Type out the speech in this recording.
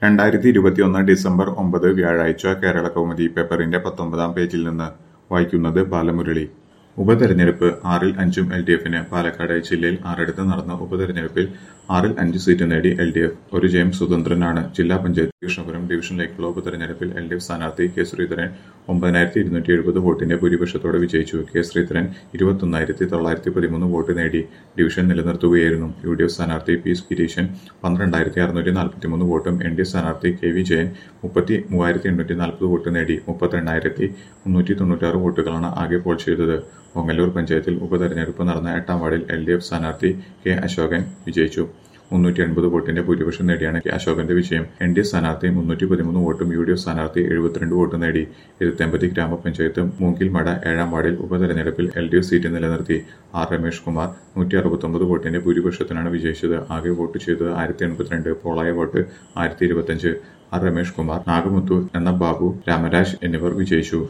രണ്ടായിരത്തി ഇരുപത്തിയൊന്ന് ഡിസംബർ ഒമ്പത് വ്യാഴാഴ്ച കേരള കൗമുദി പേപ്പറിന്റെ പത്തൊമ്പതാം പേജിൽ നിന്ന് വായിക്കുന്നത് ബാലമുരളി ഉപതെരഞ്ഞെടുപ്പ് ആറിൽ അഞ്ചും എൽ ഡി എഫിന് പാലക്കാട് ജില്ലയിൽ ആറിടത്ത് നടന്ന ഉപതെരഞ്ഞെടുപ്പിൽ ആറിൽ അഞ്ച് സീറ്റ് നേടി എൽ ഡി എഫ് ഒരു ജയം സ്വതന്ത്രനാണ് ജില്ലാ പഞ്ചായത്ത് കൃഷ്ണപുരം ഡിവിഷനിലേക്കുള്ള ഉപതെരഞ്ഞെടുപ്പിൽ എൽ ഡി എഫ് സ്ഥാനാർത്ഥി കെ ശ്രീധരൻ ഒമ്പതിനായിരത്തി ഇരുന്നൂറ്റി എഴുപത് വോട്ടിന്റെ ഭൂരിപക്ഷത്തോടെ വിജയിച്ചു കെ ശ്രീധരൻ ഇരുപത്തൊന്നായിരത്തി തൊള്ളായിരത്തി പതിമൂന്ന് വോട്ട് നേടി ഡിവിഷൻ നിലനിർത്തുകയായിരുന്നു യു ഡി എഫ് സ്ഥാനാർത്ഥി പി ഗിരീശൻ പന്ത്രണ്ടായിരത്തി അറുന്നൂറ്റി നാൽപ്പത്തിമൂന്ന് വോട്ടും എൻ ഡി എ സ്ഥാനാർത്ഥി കെ വി ജയൻ മുപ്പത്തി മൂവായിരത്തി എണ്ണൂറ്റി നാൽപ്പത് വോട്ട് നേടി മുപ്പത്തിരണ്ടായിരത്തി മുന്നൂറ്റി തൊണ്ണൂറ്റാറ് വോട്ടുകളാണ് ആകെ പോൾ ചെയ്തത് ഓങ്ങല്ലൂർ പഞ്ചായത്തിൽ ഉപതെരഞ്ഞെടുപ്പ് നടന്ന എട്ടാം വാർഡിൽ എൽ ഡി എഫ് സ്ഥാനാർത്ഥി കെ അശോകൻ വിജയിച്ചു മുന്നൂറ്റി എൺപത് വോട്ടിന്റെ ഭൂരിപക്ഷം നേടിയാണ് കെ അശോകന്റെ വിജയം എൻ ഡി എ സ്ഥാനാർത്ഥി മുന്നൂറ്റി പതിമൂന്ന് വോട്ടും യു ഡി എഫ് സ്ഥാനാർത്ഥി എഴുപത്തിരണ്ട് വോട്ട് നേടി ഇരുപത്തിയമ്പതി ഗ്രാമപഞ്ചായത്ത് മൂങ്കിൽമട ഏഴാം വാർഡിൽ ഉപതെരഞ്ഞെടുപ്പിൽ എൽ ഡി എഫ് സീറ്റ് നിലനിർത്തി ആർ രമേഷ് കുമാർ നൂറ്റി അറുപത്തൊമ്പത് വോട്ടിന്റെ ഭൂരിപക്ഷത്തിനാണ് വിജയിച്ചത് ആകെ വോട്ട് ചെയ്തത് ആയിരത്തി എൺപത്തിരണ്ട് പോളായ വോട്ട് ആയിരത്തി ഇരുപത്തിയഞ്ച് ആർ രമേഷ് കുമാർ നാഗമുത്തു എന്ന ബാബു രാമരാജ് എന്നിവർ വിജയിച്ചു